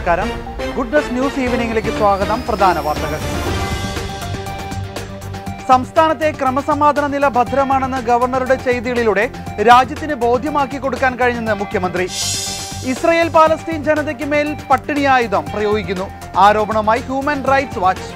നമസ്കാരം goodness news ഈവനിംഗിലേക്ക് സ്വാഗതം പ്രധാന വാർത്തകൾ സംസ്ഥാനത്തെ ക്രമസമാധാന നില ഭദ്രമാണെന്ന് ഗവർണറുടെ ചെയ്തികളിലൂടെ രാജ്യത്തിന് ബോധ്യമാക്കി കൊടുക്കാൻ കഴിഞ്ഞെന്ന് മുഖ്യമന്ത്രി ഇസ്രയേൽ പാലസ്തീൻ ജനതയ്ക്ക് മേൽ പട്ടിണിയായുധം പ്രയോഗിക്കുന്നു ആരോപണമായി ഹ്യൂമൻ റൈറ്റ്സ് വാച്ച്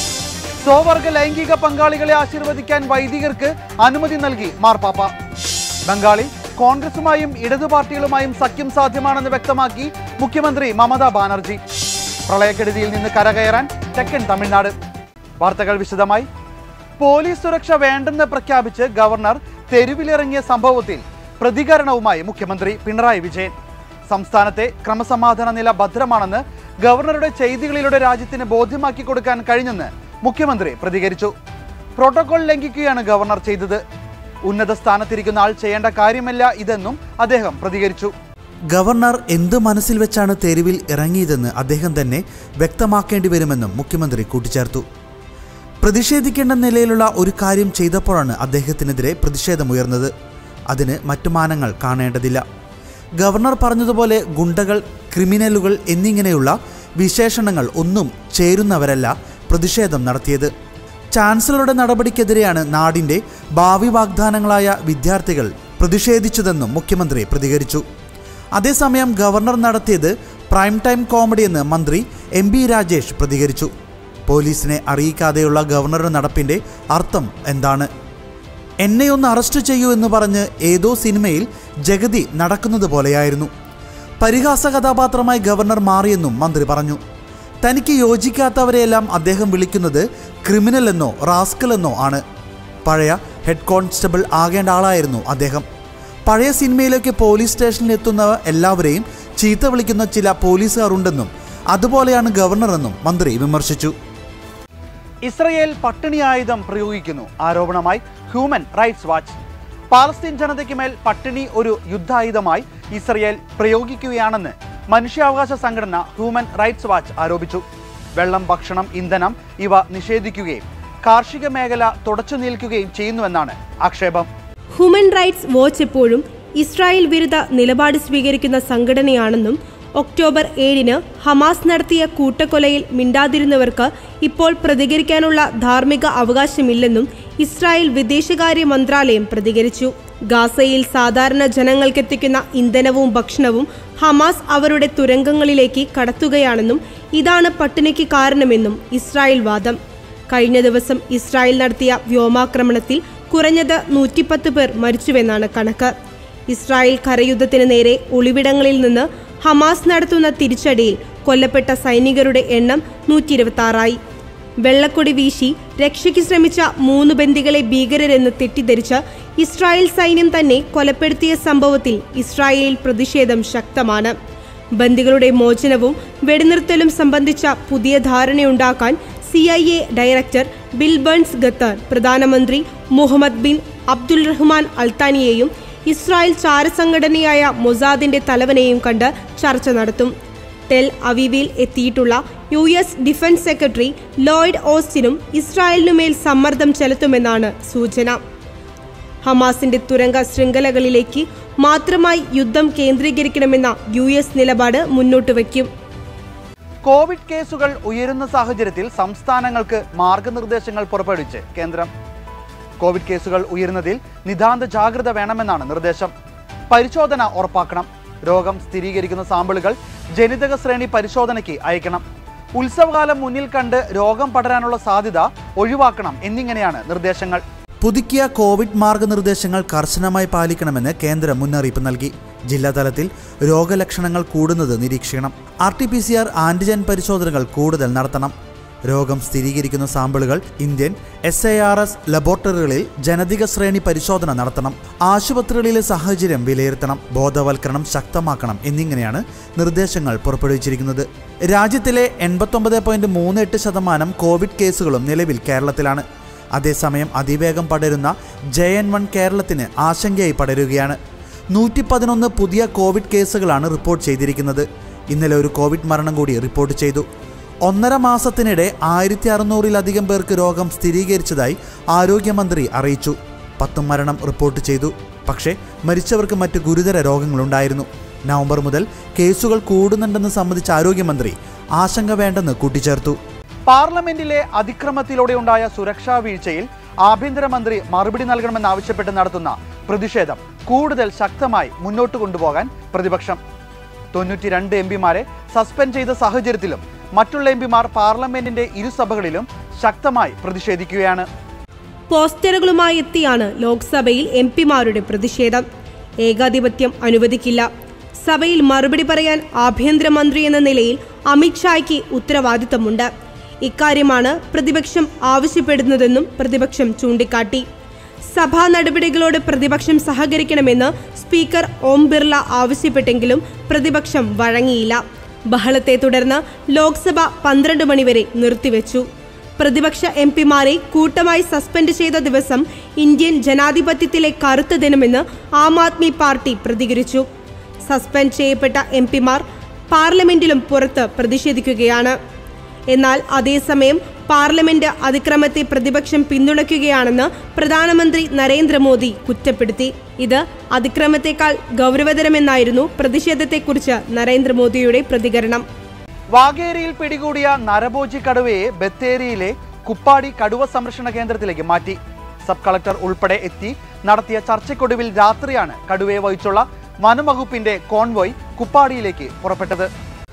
സ്വവർഗ ലൈംഗിക പങ്കാളികളെ ആശീർവദിക്കാൻ വൈദികർക്ക് അനുമതി നൽകി മാർപ്പാപ്പ ബംഗാളിൽ കോൺഗ്രസുമായും ഇടതു പാർട്ടികളുമായും സഖ്യം സാധ്യമാണെന്ന് വ്യക്തമാക്കി മുഖ്യമന്ത്രി മമതാ ബാനർജി പ്രളയക്കെടുതിയിൽ നിന്ന് കരകയറാൻ തെക്കൻ തമിഴ്നാട് വാർത്തകൾ വിശദമായി പോലീസ് സുരക്ഷ വേണ്ടെന്ന് പ്രഖ്യാപിച്ച് ഗവർണർ തെരുവിലിറങ്ങിയ സംഭവത്തിൽ പ്രതികരണവുമായി മുഖ്യമന്ത്രി പിണറായി വിജയൻ സംസ്ഥാനത്തെ ക്രമസമാധാന നില ഭദ്രമാണെന്ന് ഗവർണറുടെ ചെയ്തികളിലൂടെ രാജ്യത്തിന് ബോധ്യമാക്കി കൊടുക്കാൻ കഴിഞ്ഞെന്ന് മുഖ്യമന്ത്രി പ്രതികരിച്ചു പ്രോട്ടോകോൾ ലംഘിക്കുകയാണ് ഗവർണർ ചെയ്തത് ഉന്നത സ്ഥാനത്തിരിക്കുന്ന ആൾ ചെയ്യേണ്ട കാര്യമല്ല ഇതെന്നും അദ്ദേഹം പ്രതികരിച്ചു ഗവർണർ എന്ത് മനസ്സിൽ വെച്ചാണ് തെരുവിൽ ഇറങ്ങിയതെന്ന് അദ്ദേഹം തന്നെ വ്യക്തമാക്കേണ്ടി വരുമെന്നും മുഖ്യമന്ത്രി കൂട്ടിച്ചേർത്തു പ്രതിഷേധിക്കേണ്ട നിലയിലുള്ള ഒരു കാര്യം ചെയ്തപ്പോഴാണ് അദ്ദേഹത്തിനെതിരെ പ്രതിഷേധമുയർന്നത് അതിന് മറ്റു മാനങ്ങൾ കാണേണ്ടതില്ല ഗവർണർ പറഞ്ഞതുപോലെ ഗുണ്ടകൾ ക്രിമിനലുകൾ എന്നിങ്ങനെയുള്ള വിശേഷണങ്ങൾ ഒന്നും ചേരുന്നവരല്ല പ്രതിഷേധം നടത്തിയത് ചാൻസലറുടെ നടപടിക്കെതിരെയാണ് നാടിന്റെ ഭാവി വാഗ്ദാനങ്ങളായ വിദ്യാർത്ഥികൾ പ്രതിഷേധിച്ചതെന്നും മുഖ്യമന്ത്രി പ്രതികരിച്ചു അതേസമയം ഗവർണർ നടത്തിയത് പ്രൈം ടൈം കോമഡിയെന്ന് മന്ത്രി എം ബി രാജേഷ് പ്രതികരിച്ചു പോലീസിനെ അറിയിക്കാതെയുള്ള ഗവർണറുടെ നടപ്പിന്റെ അർത്ഥം എന്താണ് എന്നെ ഒന്ന് അറസ്റ്റ് ചെയ്യൂ എന്ന് പറഞ്ഞ് ഏതോ സിനിമയിൽ ജഗതി നടക്കുന്നത് പോലെയായിരുന്നു പരിഹാസ കഥാപാത്രമായി ഗവർണർ മാറിയെന്നും മന്ത്രി പറഞ്ഞു തനിക്ക് യോജിക്കാത്തവരെയെല്ലാം അദ്ദേഹം വിളിക്കുന്നത് ക്രിമിനൽ എന്നോ റാസ്കൽ എന്നോ ആണ് പഴയ ഹെഡ് കോൺസ്റ്റബിൾ ആകേണ്ട ആളായിരുന്നു അദ്ദേഹം പഴയ സിനിമയിലേക്ക് പോലീസ് സ്റ്റേഷനിൽ എത്തുന്ന എല്ലാവരെയും ചീത്ത വിളിക്കുന്ന ചില പോലീസുകാർ ഉണ്ടെന്നും അതുപോലെയാണ് ഗവർണറെന്നും മന്ത്രി വിമർശിച്ചു ഇസ്രയേൽ പട്ടിണി ആയുധം പ്രയോഗിക്കുന്നു ആരോപണമായി ഹ്യൂമൻ റൈറ്റ്സ് വാച്ച് പാലസ്തീൻ ജനതയ്ക്ക് മേൽ പട്ടിണി ഒരു യുദ്ധായുധമായി ഇസ്രയേൽ പ്രയോഗിക്കുകയാണെന്ന് മനുഷ്യാവകാശ സംഘടന ഹ്യൂമൻ റൈറ്റ്സ് വാച്ച് ആരോപിച്ചു വെള്ളം ഭക്ഷണം ഇന്ധനം ഇവ നിഷേധിക്കുകയും കാർഷിക മേഖല തുടച്ചു നിൽക്കുകയും ചെയ്യുന്നുവെന്നാണ് ആക്ഷേപം ഹ്യൂമൻ റൈറ്റ്സ് വാച്ച് എപ്പോഴും ഇസ്രായേൽ വിരുദ്ധ നിലപാട് സ്വീകരിക്കുന്ന സംഘടനയാണെന്നും ഒക്ടോബർ ഏഴിന് ഹമാസ് നടത്തിയ കൂട്ടക്കൊലയിൽ മിണ്ടാതിരുന്നവർക്ക് ഇപ്പോൾ പ്രതികരിക്കാനുള്ള ധാർമ്മിക അവകാശമില്ലെന്നും ഇസ്രായേൽ വിദേശകാര്യ മന്ത്രാലയം പ്രതികരിച്ചു ഗാസയിൽ സാധാരണ ജനങ്ങൾക്കെത്തിക്കുന്ന ഇന്ധനവും ഭക്ഷണവും ഹമാസ് അവരുടെ തുരങ്കങ്ങളിലേക്ക് കടത്തുകയാണെന്നും ഇതാണ് പട്ടിണിക്ക് കാരണമെന്നും ഇസ്രായേൽ വാദം കഴിഞ്ഞ ദിവസം ഇസ്രായേൽ നടത്തിയ വ്യോമാക്രമണത്തിൽ കുറഞ്ഞത് നൂറ്റിപ്പത്ത് പേർ മരിച്ചുവെന്നാണ് കണക്ക് ഇസ്രായേൽ കരയുദ്ധത്തിന് നേരെ ഒളിവിടങ്ങളിൽ നിന്ന് ഹമാസ് നടത്തുന്ന തിരിച്ചടിയിൽ കൊല്ലപ്പെട്ട സൈനികരുടെ എണ്ണം നൂറ്റി ഇരുപത്തി വെള്ളക്കൊടി വീശി രക്ഷയ്ക്ക് ശ്രമിച്ച മൂന്ന് ബന്ദികളെ ഭീകരരെന്ന് തെറ്റിദ്ധരിച്ച് ഇസ്രായേൽ സൈന്യം തന്നെ കൊലപ്പെടുത്തിയ സംഭവത്തിൽ ഇസ്രായേലിൽ പ്രതിഷേധം ശക്തമാണ് ബന്ദികളുടെ മോചനവും വെടിനിർത്തലും സംബന്ധിച്ച പുതിയ ധാരണയുണ്ടാക്കാൻ C I A director Bill Burns Qatar പ്രധാനമന്ത്രി മുഹമ്മദ് ബിൻ അബ്ദുൽ റഹ്മാൻ അൽത്താനിയെയും ഇസ്രായേൽ ചാരസംഘടനയായ മൊസാദിന്റെ തലവനെയും കണ്ട് ചർച്ച നടത്തും ടെൽ അവീവിൽ എത്തിയിട്ടുള്ള U S defence secretary Lloyd ഓസ്റ്റിനും ഇസ്രായേലിനുമേൽ സമ്മർദ്ദം ചെലുത്തുമെന്നാണ് സൂചന ഹമാസിന്റെ തുരങ്ക ശൃംഖലകളിലേക്ക് മാത്രമായി യുദ്ധം കേന്ദ്രീകരിക്കണമെന്ന യു എസ് നിലപാട് മുന്നോട്ട് വയ്ക്കും കോവിഡ് കേസുകൾ ഉയരുന്ന സാഹചര്യത്തിൽ സംസ്ഥാനങ്ങൾക്ക് മാർഗനിർദ്ദേശങ്ങൾ പുറപ്പെടുവിച്ച് കേന്ദ്രം കോവിഡ് കേസുകൾ ഉയരുന്നതിൽ നിതാന്ത ജാഗ്രത വേണമെന്നാണ് നിർദ്ദേശം പരിശോധന ഉറപ്പാക്കണം രോഗം സ്ഥിരീകരിക്കുന്ന സാമ്പിളുകൾ ജനിതക ശ്രേണി പരിശോധനയ്ക്ക് അയക്കണം ഉത്സവകാലം മുന്നിൽ കണ്ട് രോഗം പടരാനുള്ള സാധ്യത ഒഴിവാക്കണം എന്നിങ്ങനെയാണ് നിർദ്ദേശങ്ങൾ പുതുക്കിയ കോവിഡ് മാർഗനിർദ്ദേശങ്ങൾ കർശനമായി പാലിക്കണമെന്ന് കേന്ദ്രം മുന്നറിയിപ്പ് നൽകി ജില്ലാതലത്തിൽ രോഗലക്ഷണങ്ങൾ കൂടുന്നത് നിരീക്ഷിക്കണം R T P C R antigen പരിശോധനകൾ കൂടുതൽ നടത്തണം രോഗം സ്ഥിരീകരിക്കുന്ന സാമ്പിളുകൾ Indian S I R S ലബോറട്ടറികളിൽ ജനതിക ശ്രേണി പരിശോധന നടത്തണം ആശുപത്രികളിലെ സാഹചര്യം വിലയിരുത്തണം ബോധവൽക്കരണം ശക്തമാക്കണം എന്നിങ്ങനെയാണ് നിർദ്ദേശങ്ങൾ പുറപ്പെടുവിച്ചിരിക്കുന്നത് രാജ്യത്തിലെ എൺപത്തൊമ്പത് പോയിന്റ് മൂന്ന് എട്ട് ശതമാനം കോവിഡ് കേസുകളും നിലവിൽ കേരളത്തിലാണ് അതേസമയം അതിവേഗം പടരുന്ന ജെ എൻ വൺ കേരളത്തിന് ആശങ്കയായി പടരുകയാണ് നൂറ്റി പതിനൊന്ന് പുതിയ കോവിഡ് കേസുകളാണ് റിപ്പോർട്ട് ചെയ്തിരിക്കുന്നത് ഇന്നലെ ഒരു കോവിഡ് മരണം കൂടി റിപ്പോർട്ട് ചെയ്തു ഒന്നര മാസത്തിനിടെ ആയിരത്തി അറുന്നൂറിലധികം പേർക്ക് രോഗം സ്ഥിരീകരിച്ചതായി ആരോഗ്യമന്ത്രി അറിയിച്ചു പത്ത് മരണം റിപ്പോർട്ട് ചെയ്തു പക്ഷേ മരിച്ചവർക്ക് മറ്റ് ഗുരുതര രോഗങ്ങളുണ്ടായിരുന്നു നവംബർ മുതൽ കേസുകൾ കൂടുന്നുണ്ടെന്ന് സംബന്ധിച്ച ആരോഗ്യമന്ത്രി ആശങ്ക വേണ്ടെന്ന് കൂട്ടിച്ചേർത്തു പാർലമെന്റിലെ അതിക്രമത്തിലൂടെ ഉണ്ടായ സുരക്ഷാ വീഴ്ചയിൽ ആഭ്യന്തരമന്ത്രി മറുപടി നൽകണമെന്നാവശ്യപ്പെട്ട് നടത്തുന്ന പ്രതിഷേധം കൂടുതൽ ശക്തമായി മുന്നോട്ട് കൊണ്ടുപോകാൻ പ്രതിപക്ഷം തൊണ്ണൂറ്റി രണ്ട് എം പിമാരെ സസ്പെൻഡ് ചെയ്ത സാഹചര്യത്തിലും മറ്റുള്ള എം പിമാർ പാർലമെന്റിന്റെ ഇരുസഭകളിലും ശക്തമായി പ്രതിഷേധിക്കുകയാണ് പോസ്റ്ററുകളുമായി എത്തിയാണ് ലോക്സഭയിൽ എം പിമാരുടെ പ്രതിഷേധം ഏകാധിപത്യം അനുവദിക്കില്ല സഭയിൽ മറുപടി പറയാൻ ആഭ്യന്തരമന്ത്രി എന്ന നിലയിൽ അമിത്ഷായ്ക്ക് ഉത്തരവാദിത്തമുണ്ട് ഇക്കാര്യമാണ് പ്രതിപക്ഷം ആവശ്യപ്പെടുന്നതെന്നും പ്രതിപക്ഷം ചൂണ്ടിക്കാട്ടി സഭാ നടപടികളോട് പ്രതിപക്ഷം സഹകരിക്കണമെന്ന് സ്പീക്കർ ഓം ബിർള ആവശ്യപ്പെട്ടെങ്കിലും പ്രതിപക്ഷം വഴങ്ങിയില്ല ബഹളത്തെ തുടർന്ന് ലോക്സഭ പന്ത്രണ്ട് മണിവരെ നിർത്തിവെച്ചു പ്രതിപക്ഷ എം പിമാരെ കൂട്ടമായി സസ്പെൻഡ് ചെയ്ത ദിവസം ഇന്ത്യൻ ജനാധിപത്യത്തിലെ കറുത്ത ദിനമെന്ന് ആം ആദ്മി പാർട്ടി പ്രതികരിച്ചു സസ്പെൻഡ് ചെയ്യപ്പെട്ട എം പിമാർ പാർലമെന്റിലും പുറത്ത് പ്രതിഷേധിക്കുകയാണ് എന്നാൽ അതേസമയം പാർലമെന്റ് അതിക്രമത്തെ പ്രതിപക്ഷം പിന്തുണയ്ക്കുകയാണെന്ന് പ്രധാനമന്ത്രി നരേന്ദ്രമോദി കുറ്റപ്പെടുത്തി ഇത് അതിക്രമത്തെക്കാൾ ഗൗരവതരമെന്നായിരുന്നു പ്രതിഷേധത്തെക്കുറിച്ച് നരേന്ദ്രമോദിയുടെ പ്രതികരണം വാഗേരിയിൽ പിടികൂടിയ നരഭോജി കടുവയെ ബത്തേരിയിലെ കുപ്പാടി കടുവ സംരക്ഷണ കേന്ദ്രത്തിലേക്ക് മാറ്റി സബ് കളക്ടർ ഉൾപ്പെടെ എത്തി നടത്തിയ ചർച്ചയ്ക്കൊടുവിൽ രാത്രിയാണ് കടുവയെ വഹിച്ചുള്ള വനംവകുപ്പിന്റെ കോൺവോയ് കുപ്പാടിയിലേക്ക് പുറപ്പെട്ടത്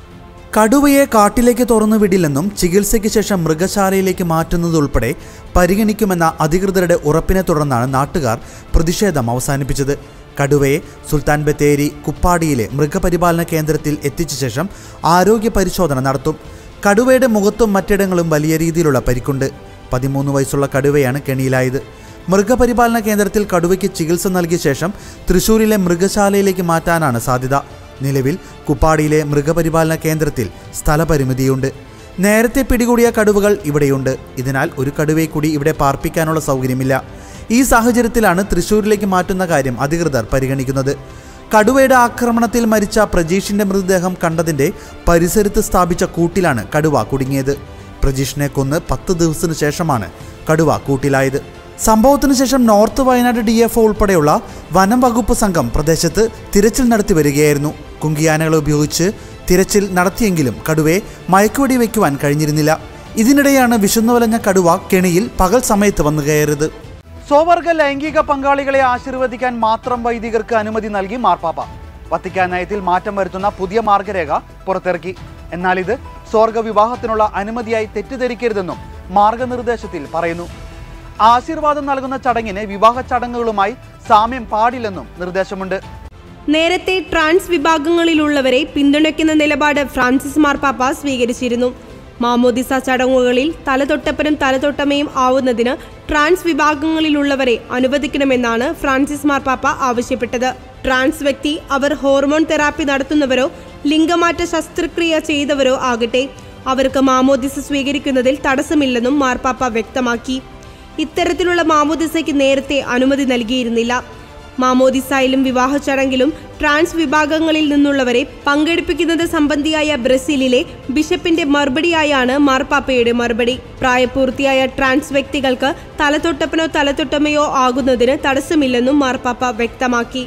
കടുവയെ കാട്ടിലേക്ക് തുറന്നു വിടില്ലെന്നും ചികിത്സയ്ക്ക് ശേഷം മൃഗശാലയിലേക്ക് മാറ്റുന്നതുൾപ്പെടെ പരിഗണിക്കുമെന്ന അധികൃതരുടെ ഉറപ്പിനെ തുടർന്നാണ് നാട്ടുകാർ പ്രതിഷേധം അവസാനിപ്പിച്ചത് കടുവയെ സുൽത്താൻ ബത്തേരി കുപ്പാടിയിലെ മൃഗപരിപാലന കേന്ദ്രത്തിൽ എത്തിച്ച ശേഷം ആരോഗ്യ പരിശോധന നടത്തും കടുവയുടെ മുഖത്തും മറ്റിടങ്ങളും വലിയ രീതിയിലുള്ള പരിക്കുണ്ട് പതിമൂന്ന് വയസ്സുള്ള കടുവയാണ് കെണിയിലായത് മൃഗപരിപാലന കേന്ദ്രത്തിൽ കടുവയ്ക്ക് ചികിത്സ നൽകിയ ശേഷം തൃശൂരിലെ മൃഗശാലയിലേക്ക് മാറ്റാനാണ് സാധ്യത നിലവിൽ കുപ്പാടിയിലെ മൃഗപരിപാലന കേന്ദ്രത്തിൽ സ്ഥലപരിമിതിയുണ്ട് നേരത്തെ പിടികൂടിയ കടുവകൾ ഇവിടെയുണ്ട് ഇതിനാൽ ഒരു കടുവയെ കൂടി ഇവിടെ പാർപ്പിക്കാനുള്ള സൗകര്യമില്ല ഈ സാഹചര്യത്തിലാണ് തൃശൂരിലേക്ക് മാറ്റുന്ന കാര്യം അധികൃതർ പരിഗണിക്കുന്നത് കടുവയുടെ ആക്രമണത്തിൽ മരിച്ച പ്രജീഷിന്റെ മൃതദേഹം കണ്ടതിന്റെ പരിസരത്ത് സ്ഥാപിച്ച കൂട്ടിലാണ് കടുവ കുടുങ്ങിയത് പ്രജീഷിനെ കൊന്ന് പത്ത് ദിവസത്തിനു ശേഷമാണ് കടുവ കൂട്ടിലായത് സംഭവത്തിനു ശേഷം നോർത്ത് വയനാട് ഡി എഫ് ഉൾപ്പെടെയുള്ള വനം വകുപ്പ് സംഘം പ്രദേശത്ത് തിരച്ചിൽ നടത്തി വരികയായിരുന്നു കുങ്കിയാനകളെ ഉപയോഗിച്ച് തിരച്ചിൽ നടത്തിയെങ്കിലും കടുവയെ മയക്കുവെടി വയ്ക്കുവാൻ കഴിഞ്ഞിരുന്നില്ല ഇതിനിടെയാണ് വിശന്നു വലഞ്ഞ കടുവ കെണിയിൽ പകൽ സമയത്ത് വന്നു കയറിയത് സ്വവർഗ ലൈംഗിക പങ്കാളികളെ ആശീർവദിക്കാൻ മാത്രം വൈദികർക്ക് അനുമതി നൽകി മാർപ്പാപ്പ വത്തിക്കാൻ നയത്തിൽ മാറ്റം വരുത്തുന്ന പുതിയ മാർഗരേഖ പുറത്തിറക്കി എന്നാൽ ഇത് സ്വർഗ വിവാഹത്തിനുള്ള അനുമതിയായി തെറ്റിദ്ധരിക്കരുതെന്നും മാർഗനിർദ്ദേശത്തിൽ പറയുന്നു ആശീർവാദം നൽകുന്ന ചടങ്ങിന് വിവാഹ ചടങ്ങുകളുമായി സാമ്യം പാടില്ലെന്നും നിർദ്ദേശമുണ്ട് നേരത്തെ ട്രാൻസ് വിഭാഗങ്ങളിലുള്ളവരെ പിന്തുണയ്ക്കുന്ന നിലപാട് ഫ്രാൻസിസ് മാർപ്പാപ്പ സ്വീകരിച്ചിരുന്നു മാമോദിസ ചടങ്ങുകളിൽ തലതൊട്ടപ്പനും തലതൊട്ടമയും ആവുന്നതിന് ട്രാൻസ് വിഭാഗങ്ങളിലുള്ളവരെ അനുവദിക്കണമെന്നാണ് ഫ്രാൻസിസ് മാർപ്പാപ്പ ആവശ്യപ്പെട്ടത് ട്രാൻസ് വ്യക്തി അവർ ഹോർമോൺ തെറാപ്പി നടത്തുന്നവരോ ലിംഗമാറ്റ ശസ്ത്രക്രിയ ചെയ്തവരോ ആകട്ടെ അവർക്ക് മാമോദിസ സ്വീകരിക്കുന്നതിൽ തടസ്സമില്ലെന്നും മാർപ്പാപ്പ വ്യക്തമാക്കി ഇത്തരത്തിലുള്ള മാമോദിസയ്ക്ക് നേരത്തെ അനുമതി നൽകിയിരുന്നില്ല മാമോദിസായിലും വിവാഹ ചടങ്ങിലും ട്രാൻസ് വിഭാഗങ്ങളിൽ നിന്നുള്ളവരെ പങ്കെടുപ്പിക്കുന്നത് സംബന്ധിയായ ബ്രസീലിലെ ബിഷപ്പിന്റെ മറുപടിയായാണ് മാർപ്പാപ്പയുടെ മറുപടി പ്രായപൂർത്തിയായ ട്രാൻസ് വ്യക്തികൾക്ക് തലതൊട്ടപ്പനോ തലതൊട്ടമയോ ആകുന്നതിന് തടസ്സമില്ലെന്നും മാർപ്പാപ്പ വ്യക്തമാക്കി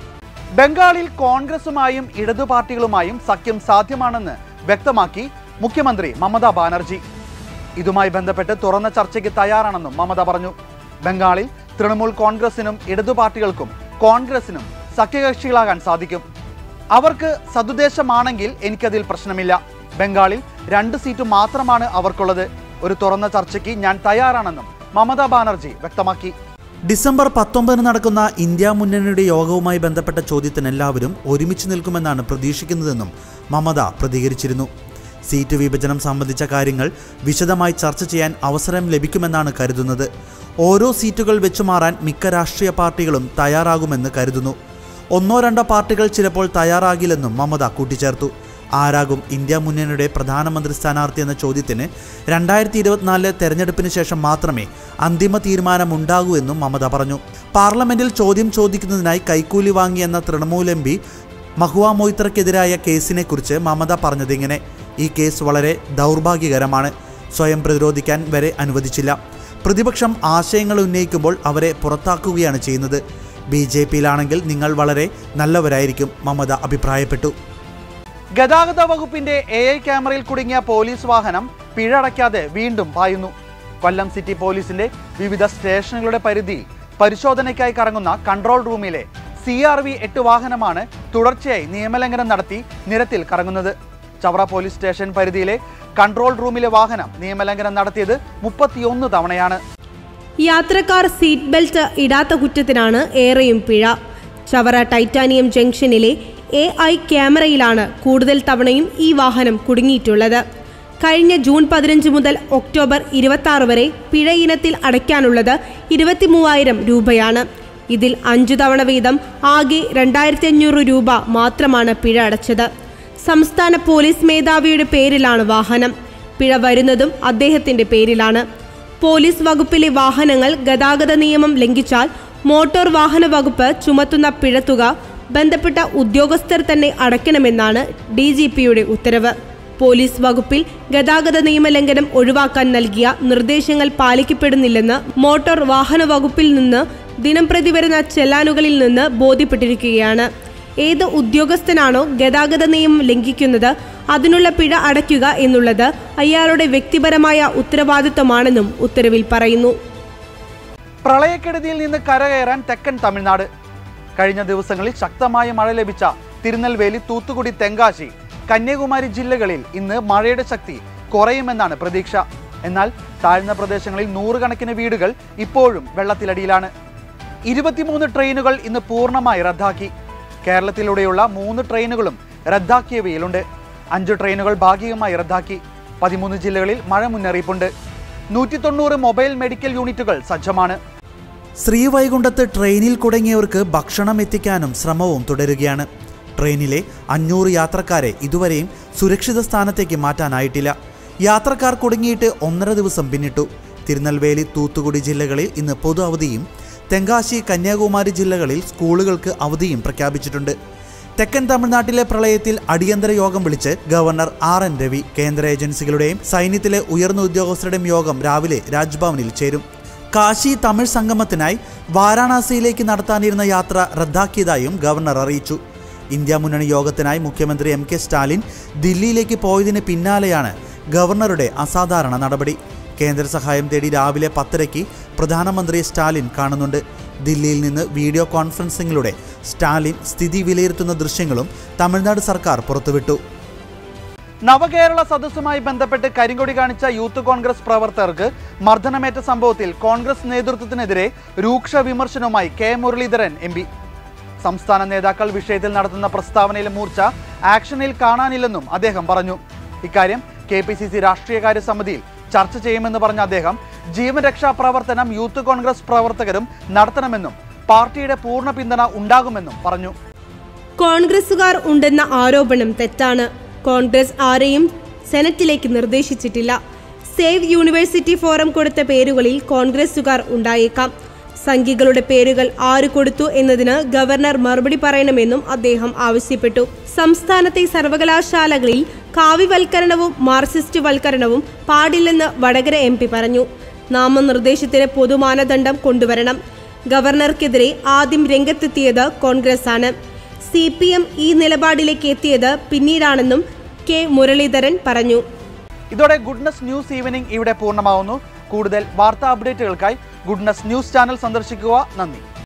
ബംഗാളിൽ കോൺഗ്രസുമായും ഇടതു പാർട്ടികളുമായും സഖ്യം സാധ്യമാണെന്ന് വ്യക്തമാക്കി മുഖ്യമന്ത്രി മമതാ ബാനർജി ഇതുമായി ബന്ധപ്പെട്ട് തുറന്ന ചർച്ചയ്ക്ക് തയ്യാറാണെന്നും മമത പറഞ്ഞു ബംഗാളിൽ തൃണമൂൽ കോൺഗ്രസിനും ഇടതു പാർട്ടികൾക്കും കോൺഗ്രസിനും സഖ്യകക്ഷികളാകാൻ സാധിക്കും അവർക്ക് സതുദ്ദേശമാണെങ്കിൽ എനിക്കതിൽ പ്രശ്നമില്ല ബംഗാളിൽ രണ്ട് സീറ്റ് മാത്രമാണ് അവർക്കുള്ളത് ഒരു തുറന്ന ചർച്ചയ്ക്ക് ഞാൻ തയ്യാറാണെന്നും മമതാ ബാനർജി വ്യക്തമാക്കി ഡിസംബർ പത്തൊമ്പതിന് നടക്കുന്ന ഇന്ത്യ മുന്നണിയുടെ യോഗവുമായി ബന്ധപ്പെട്ട ചോദ്യത്തിന് എല്ലാവരും ഒരുമിച്ച് നിൽക്കുമെന്നാണ് പ്രതീക്ഷിക്കുന്നതെന്നും മമത പ്രതികരിച്ചിരുന്നു സീറ്റ് വിഭജനം സംബന്ധിച്ച കാര്യങ്ങൾ വിശദമായി ചർച്ച ചെയ്യാൻ അവസരം ലഭിക്കുമെന്നാണ് കരുതുന്നത് ഓരോ സീറ്റുകൾ വെച്ചു മാറാൻ മിക്ക രാഷ്ട്രീയ പാർട്ടികളും തയ്യാറാകുമെന്ന് കരുതുന്നു ഒന്നോ രണ്ടോ പാർട്ടികൾ ചിലപ്പോൾ തയ്യാറാകില്ലെന്നും മമത കൂട്ടിച്ചേർത്തു ആരാകും ഇന്ത്യ മുന്നണിയുടെ പ്രധാനമന്ത്രി സ്ഥാനാർത്ഥി എന്ന ചോദ്യത്തിന് രണ്ടായിരത്തി ഇരുപത്തിനാലിലെ തെരഞ്ഞെടുപ്പിന് ശേഷം മാത്രമേ അന്തിമ തീരുമാനമുണ്ടാകൂ എന്നും മമത പറഞ്ഞു പാർലമെന്റിൽ ചോദ്യം ചോദിക്കുന്നതിനായി കൈക്കൂലി വാങ്ങിയെന്ന തൃണമൂൽ എം പി മഹുവ മൊയ്ത്രയ്ക്കെതിരായ കേസിനെക്കുറിച്ച് മമത പറഞ്ഞതിങ്ങനെ ഈ കേസ് വളരെ ദൗർഭാഗ്യകരമാണ് സ്വയം പ്രതിരോധിക്കാൻ വരെ അനുവദിച്ചില്ല പ്രതിപക്ഷം ആശയങ്ങൾ ഉന്നയിക്കുമ്പോൾ അവരെ പുറത്താക്കുകയാണ് ചെയ്യുന്നത് ബി ജെ പിയിലാണെങ്കിൽ നിങ്ങൾ വളരെ നല്ലവരായിരിക്കും മമത അഭിപ്രായപ്പെട്ടു ഗതാഗത വകുപ്പിന്റെ എ ഐ ക്യാമറയിൽ കുടുങ്ങിയ പോലീസ് വാഹനം പിഴ അടയ്ക്കാതെ വീണ്ടും പായുന്നു കൊല്ലം സിറ്റി പോലീസിന്റെ വിവിധ സ്റ്റേഷനുകളുടെ പരിധിയിൽ പരിശോധനയ്ക്കായി കറങ്ങുന്ന കൺട്രോൾ റൂമിലെ സി ആർ വി എട്ട് വാഹനമാണ് തുടർച്ചയായി നിയമലംഘനം നടത്തി നിരത്തിൽ കറങ്ങുന്നത് ചവറ പോലീസ് സ്റ്റേഷൻ പരിധിയിലെ കൺട്രോൾ റൂമിലെ വാഹനം നിയമലംഘനം നടത്തിയത് മുപ്പത്തിയൊന്ന് തവണയാണ് യാത്രക്കാർ സീറ്റ് ബെൽറ്റ് ഇടാത്ത കുറ്റത്തിനാണ് ഏറെയും പിഴ ചവറ ടൈറ്റാനിയം ജംഗ്ഷനിലെ എ ഐ ക്യാമറയിലാണ് കൂടുതൽ തവണയും ഈ വാഹനം കുടുങ്ങിയിട്ടുള്ളത് കഴിഞ്ഞ ജൂൺ പതിനഞ്ച് മുതൽ ഒക്ടോബർ ഇരുപത്തി ആറ് വരെ പിഴ ഇനത്തിൽ അടയ്ക്കാനുള്ളത് ഇരുപത്തിമൂവായിരം രൂപയാണ് ഇതിൽ അഞ്ചു തവണ വീതം ആകെ രണ്ടായിരത്തി അഞ്ഞൂറ് രൂപ മാത്രമാണ് പിഴ അടച്ചത് സംസ്ഥാന പോലീസ് മേധാവിയുടെ പേരിലാണ് വാഹനം പിഴ വരുന്നതും അദ്ദേഹത്തിന്റെ പേരിലാണ് പോലീസ് വകുപ്പിലെ വാഹനങ്ങൾ ഗതാഗത നിയമം ലംഘിച്ചാൽ മോട്ടോർ വാഹന വകുപ്പ് ചുമത്തുന്ന പിഴത്തുക ബന്ധപ്പെട്ട ഉദ്യോഗസ്ഥർ തന്നെ അടയ്ക്കണമെന്നാണ് ഡി ജി പിയുടെ ഉത്തരവ് പോലീസ് വകുപ്പിൽ ഗതാഗത നിയമലംഘനം ഒഴിവാക്കാൻ നൽകിയ നിർദ്ദേശങ്ങൾ പാലിക്കപ്പെടുന്നില്ലെന്ന് മോട്ടോർ വാഹന വകുപ്പിൽ നിന്ന് ദിനംപ്രതി വരുന്ന ചെല്ലാനുകളിൽ നിന്ന് ബോധ്യപ്പെട്ടിരിക്കുകയാണ് ഏത് ഉദ്യോഗസ്ഥനാണോ ഗതാഗത നിയമം ലംഘിക്കുന്നത് അതിനുള്ള പിഴ അടയ്ക്കുക എന്നുള്ളത് അയാളുടെ വ്യക്തിപരമായ ഉത്തരവാദിത്തമാണെന്നും ഉത്തരവിൽ പറയുന്നു പ്രളയക്കെടുതിയിൽ നിന്ന് കരകയറാൻ തെക്കൻ തമിഴ്നാട് കഴിഞ്ഞ ദിവസങ്ങളിൽ ശക്തമായ മഴ ലഭിച്ച തിരുനെൽവേലി തൂത്തുക്കുടി തെങ്കാശി കന്യാകുമാരി ജില്ലകളിൽ ഇന്ന് മഴയുടെ ശക്തി കുറയുമെന്നാണ് പ്രതീക്ഷ എന്നാൽ താഴ്ന്ന പ്രദേശങ്ങളിൽ നൂറുകണക്കിന് വീടുകൾ ഇപ്പോഴും വെള്ളത്തിലടിയിലാണ് ഇരുപത്തിമൂന്ന് ട്രെയിനുകൾ ഇന്ന് പൂർണ്ണമായി റദ്ദാക്കി കേരളത്തിലൂടെയുള്ള മൂന്ന് ട്രെയിനുകളും റദ്ദാക്കിയവയിലുണ്ട് അഞ്ച് ട്രെയിനുകൾ ഭാഗികമായി റദ്ദാക്കി പതിമൂന്ന് ജില്ലകളിൽ മഴ മുന്നറിയിപ്പുണ്ട് നൂറ്റി തൊണ്ണൂറ് മൊബൈൽ മെഡിക്കൽ യൂണിറ്റുകൾ സജ്ജമാണ് ശ്രീവൈകുണ്ഠത്ത് ട്രെയിനിൽ കുടുങ്ങിയവർക്ക് ഭക്ഷണം എത്തിക്കാനും ശ്രമവും തുടരുകയാണ് ട്രെയിനിലെ അഞ്ഞൂറ് യാത്രക്കാരെ ഇതുവരെയും സുരക്ഷിത സ്ഥാനത്തേക്ക് മാറ്റാനായിട്ടില്ല യാത്രക്കാർ കുടുങ്ങിയിട്ട് ഒന്നര ദിവസം പിന്നിട്ടു തിരുനെൽവേലി തൂത്തുക്കുടി ജില്ലകളിൽ ഇന്ന് പൊതു അവധിയും തെങ്കാശി കന്യാകുമാരി ജില്ലകളിൽ സ്കൂളുകൾക്ക് അവധിയും പ്രഖ്യാപിച്ചിട്ടുണ്ട് തെക്കൻ തമിഴ്നാട്ടിലെ പ്രളയത്തിൽ അടിയന്തര യോഗം വിളിച്ച് ഗവർണർ ആർ എൻ രവി കേന്ദ്ര ഏജൻസികളുടെയും സൈന്യത്തിലെ ഉയർന്ന ഉദ്യോഗസ്ഥരുടെയും യോഗം രാവിലെ രാജ്ഭവനിൽ ചേരും കാശി തമിഴ് സംഗമത്തിനായി വാരാണസിയിലേക്ക് നടത്താനിരുന്ന യാത്ര റദ്ദാക്കിയതായും ഗവർണർ അറിയിച്ചു ഇന്ത്യ മുന്നണി യോഗത്തിനായി മുഖ്യമന്ത്രി എം കെ സ്റ്റാലിൻ ദില്ലിയിലേക്ക് പോയതിന് പിന്നാലെയാണ് ഗവർണറുടെ അസാധാരണ നടപടി കേന്ദ്ര സഹായം തേടി രാവിലെ പത്തരയ്ക്ക് പ്രധാനമന്ത്രി സ്റ്റാലിൻ കാണുന്നുണ്ട് ദില്ലിയിൽ നിന്ന് വീഡിയോ കോൺഫറൻസിങ്ങിലൂടെ സ്റ്റാലിൻ സ്ഥിതി വിലയിരുത്തുന്ന ദൃശ്യങ്ങളും തമിഴ്നാട് സർക്കാർ പുറത്തുവിട്ടു നവകേരള സദസ്സുമായി ബന്ധപ്പെട്ട് കരിങ്കൊടി കാണിച്ച യൂത്ത് കോൺഗ്രസ് പ്രവർത്തകർക്ക് മർദ്ദനമേറ്റ സംഭവത്തിൽ കോൺഗ്രസ് നേതൃത്വത്തിനെതിരെ രൂക്ഷ വിമർശനവുമായി കെ മുരളീധരൻ എം പി സംസ്ഥാന നേതാക്കൾ വിഷയത്തിൽ നടത്തുന്ന പ്രസ്താവനയിലെ മൂർച്ച ആക്ഷനിൽ കാണാനില്ലെന്നും അദ്ദേഹം പറഞ്ഞു ഇക്കാര്യം കെ പി സി സി രാഷ്ട്രീയകാര്യ സമിതിയിൽ ചർച്ച ചെയ്യുമെന്ന് പറഞ്ഞ അദ്ദേഹം ജീവൻ രക്ഷാ പ്രവർത്തനം യൂത്ത് കോൺഗ്രസ് പ്രവർത്തകരും നടത്തണമെന്നും പാർട്ടിയുടെ പൂർണ്ണ പിന്തുണ ഉണ്ടാകുമെന്നും പറഞ്ഞു കോൺഗ്രസുകാർ ഉണ്ടെന്ന ആരോപണം തെറ്റാണ് കോൺഗ്രസ് ആരെയും സെനറ്റിലേക്ക് നിർദ്ദേശിച്ചിട്ടില്ല സേവ് യൂണിവേഴ്സിറ്റി ഫോറം കൊടുത്ത പേരുകളിൽ കോൺഗ്രസുകാർ ഉണ്ടായേക്കാം സംഘികളുടെ പേരുകൾ ആര് കൊടുത്തു എന്നതിന് ഗവർണർ മറുപടി പറയണമെന്നും അദ്ദേഹം ആവശ്യപ്പെട്ടു സംസ്ഥാനത്തെ സർവകലാശാലകളിൽ കാവ്യവൽക്കരണവും മാർക്സിസ്റ്റ് വൽക്കരണവും പാടില്ലെന്ന് വടകര എം പി പറഞ്ഞു നാമനിർദ്ദേശത്തിന് പൊതുമാനദണ്ഡം കൊണ്ടുവരണം ഗവർണർക്കെതിരെ ആദ്യം രംഗത്തെത്തിയത് കോൺഗ്രസ് ആണ് സി പി എം ഈ നിലപാടിലേക്ക് എത്തിയത് പിന്നീടാണെന്നും കെ മുരളീധരൻ പറഞ്ഞു ഇതോടെ ഗുഡ്നസ് ന്യൂസ് ഈവനിംഗ് ഇവിടെ പൂർണ്ണമാവുന്നു കൂടുതൽ വാർത്താ അപ്ഡേറ്റുകൾക്കായി ഗുഡ്നസ് ന്യൂസ് ചാനൽ സന്ദർശിക്കുക നന്ദി